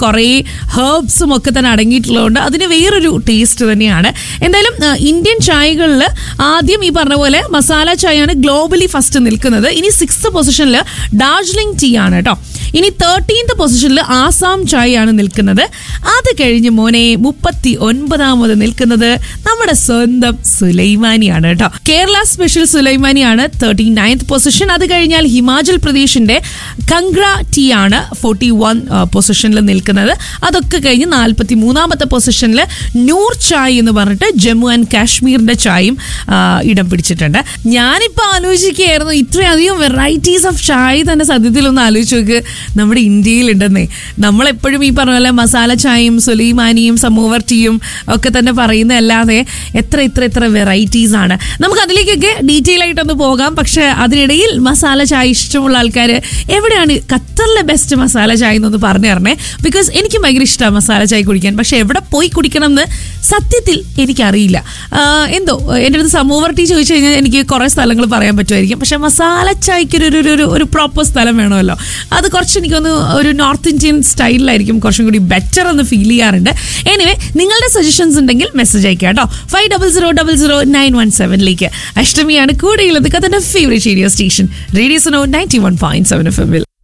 കുറേ ഹേർബ്സും ഒക്കെ തന്നെ അടങ്ങിയിട്ടുള്ളതുകൊണ്ട് അതിന് വേറൊരു ടേസ്റ്റ് തന്നെയാണ് എന്തായാലും ആ, ഇന്ത്യൻ ചായകളിൽ ആദ്യം ഈ പറഞ്ഞ പോലെ മസാല ചായയാണ് ഗ്ലോബലി ഫസ്റ്റ് നിൽക്കുന്നത് ഇനി സിക്സ്ത് പൊസിഷനിൽ ഡാർജിലിംഗ് ടീ ആണ് കേട്ടോ ഇനി തേർട്ടീൻത് പൊസിഷനിൽ ആസാം ചായയാണ് നിൽക്കുന്നത് അത് കഴിഞ്ഞ് മോനെ മുപ്പത്തി ഒൻപതാമത് നിൽക്കുന്നത് നമ്മുടെ സ്വന്തം സുലൈമാനിയാണ് കേട്ടോ കേരള സ്പെഷ്യൽ സുലൈമാനിയാണ് തേർട്ടി നയൻത് പൊസിഷൻ അത് കഴിഞ്ഞാൽ ഹിമാചൽ പ്രദേശിന്റെ കങ്ക്ര ടീ ആണ് ഫോർട്ടി വൺ പൊസിഷനിൽ നിൽക്കുന്നത് അതൊക്കെ കഴിഞ്ഞ് നാൽപ്പത്തി മൂന്നാമത്തെ പൊസിഷനിൽ നൂർ ചായ് എന്ന് പറഞ്ഞിട്ട് ജമ്മു ആൻഡ് കാശ്മീരിന്റെ ചായയും ആ, ഇടം പിടിച്ചിട്ടുണ്ട് ഞാനിപ്പോൾ ആലോചിക്കുകയായിരുന്നു ഇത്രയധികം വെറൈറ്റീസ് ഓഫ് ചായ തന്നെ സത്യത്തിൽ ഒന്ന് ആലോചിച്ച് നോക്ക് നമ്മുടെ ഇന്ത്യയിലുണ്ടെന്നേ നമ്മളെപ്പോഴും ഈ പറഞ്ഞ പോലെ മസാല ചായയും സുലൈമാനിയും സമൂവർ ടീയും ഒക്കെ തന്നെ പറയുന്നതല്ലാതെ എത്ര ഇത്ര ഇത്ര വെറൈറ്റീസ് ആണ് നമുക്ക് അതിലേക്കൊക്കെ ഡീറ്റെയിൽ ആയിട്ടൊന്ന് പോകാം പക്ഷെ അതിനിടയിൽ മസാല ചായ ഇഷ്ടമുള്ള ആൾക്കാർ എവിടെയാണ് ഖത്തറിലെ ബെസ്റ്റ് മസാല ചായ എന്നൊന്ന് പറഞ്ഞു തരണേ ബിക്കോസ് എനിക്ക് ഭയങ്കര ഇഷ്ടമാണ് മസാല ചായ കുടിക്കാൻ പക്ഷെ എവിടെ പോയി കുടിക്കണം എന്ന് സത്യത്തിൽ എനിക്കറിയില്ല ആഹ് എന്തോ എൻ്റെ അടുത്ത് സമൂവർ ടീ ചോദിച്ചു കഴിഞ്ഞാൽ എനിക്ക് കുറേ സ്ഥലങ്ങൾ പറയാൻ പറ്റുമായിരിക്കും പക്ഷെ മസാല ചായക്ക് ഒരു ഒരു- ഒരു ഒരു പ്രോപ്പർ സ്ഥലം വേണമല്ലോ അത് കുറച്ച് എനിക്കൊന്ന് ഒരു നോർത്ത് ഇന്ത്യൻ സ്റ്റൈലിലായിരിക്കും കുറച്ചും കൂടി ബെറ്റർ എന്ന് ഫീൽ ചെയ്യാറുണ്ട് എനിവേ നിങ്ങളുടെ സജഷൻസ് ഉണ്ടെങ്കിൽ മെസ്സേജ് അയക്കുക കേട്ടോ five double zero double zero nine one സെവനിലേക്ക് അഷ്ടമിയാണ് കൂടെയുള്ളത് കഥന്റെ ഫേവറേറ്റ് റേഡിയോ സ്റ്റേഷൻ റേഡിയോ സനോ ninety one point seven F എമ്മിൽ